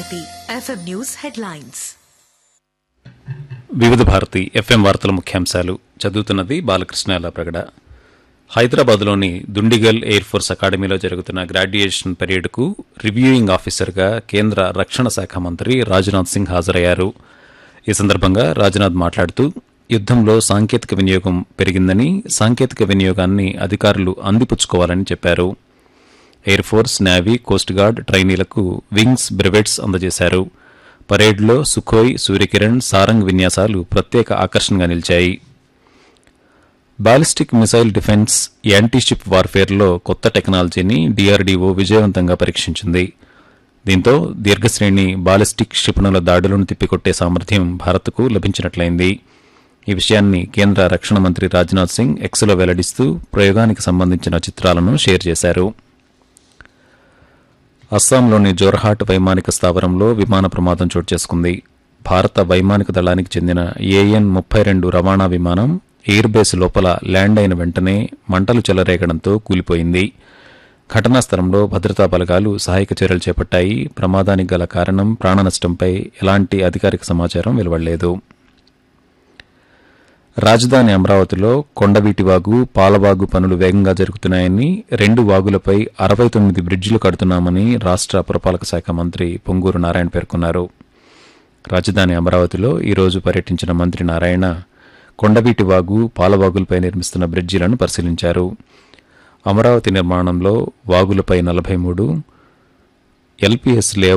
Bharati FM news headlines వివిధ Bharati FM వార్తల ముఖ్యాంశాలు చదువుతున్నది బాలకృష్ణ ప్రగడ హైదరాబాద్లోని దుండిగల్ ఎయిర్ ఫోర్స్ అకాడమీలో జరుగుతున్న గ్రాడ్యుయేషన్ పరేడ్కు రివ్యూయింగ్ ఆఫీసర్గా కేంద్ర రక్షణ శాఖ మంత్రి రాజ్నాథ్ సింగ్ హాజరయ్యారు ఈ సందర్భంగా రాజ్నాథ్ మాట్లాడుతూ యుద్దంలో సాంకేతిక వినియోగం పెరిగిందని సాంకేతిక వినియోగాన్ని అధికారులు అందిపుచ్చుకోవాలని చెప్పారు air force navy coast guard ట్రైనీలకు వింగ్స్ బ్రివెట్స్ అందజేశారు పరేడ్లో సుఖోయ్ సూర్యకిరణ్ సారంగ్ విన్యాసాలు ప్రత్యేక ఆకర్షణగా నిలిచాయి బాలిస్టిక్ మిసైల్ డిఫెన్స్ యాంటీషిప్ వార్ఫేర్లో కొత్త టెక్నాలజీని డీఆర్డీఓ విజయవంతంగా పరీక్షించింది దీంతో దీర్ఘశ్రేణి బాలిస్టిక్ క్షిపణుల దాడులను తిప్పికొట్టే సామర్థ్యం భారత్కు లభించినట్లయింది ఈ విషయాన్ని కేంద్ర రక్షణ మంత్రి రాజ్నాథ్ సింగ్ ఎక్స్లో వెల్లడిస్తూ ప్రయోగానికి సంబంధించిన చిత్రాలను షేర్ చేశారు అస్సాంలోని జోర్హాట్ వైమానిక స్థావరంలో విమాన ప్రమాదం చోటు చేసుకుంది భారత వైమానిక దళానికి చెందిన ఏఎన్ ముప్పై రెండు రవాణా విమానం ఎయిర్ బేస్ లోపల ల్యాండ్ అయిన వెంటనే మంటలు చెలరేగడంతో కూలిపోయింది ఘటనా స్థలంలో భద్రతా బలగాలు సహాయక చర్యలు చేపట్టాయి ప్రమాదానికి గల కారణం ప్రాణనష్టంపై ఎలాంటి అధికారిక సమాచారం వెలువడలేదు రాజధాని అమరావతిలో కొండవీటి వాగు పాలవాగు పనులు వేగంగా జరుగుతున్నాయని రెండు వాగులపై అరవై తొమ్మిది బ్రిడ్జిలు కడుతున్నామని రాష్ట్ర పురపాలక శాఖ మంత్రి పొంగూరు నారాయణ పేర్కొన్నారు రాజధాని అమరావతిలో ఈరోజు పర్యటించిన మంత్రి నారాయణ కొండవీటి వాగు పాలవాగులపై నిర్మిస్తున్న బ్రిడ్జిలను పరిశీలించారు అమరావతి నిర్మాణంలో వాగులపై నలభై మూడు ఎల్పీఎస్ లేఅవుట్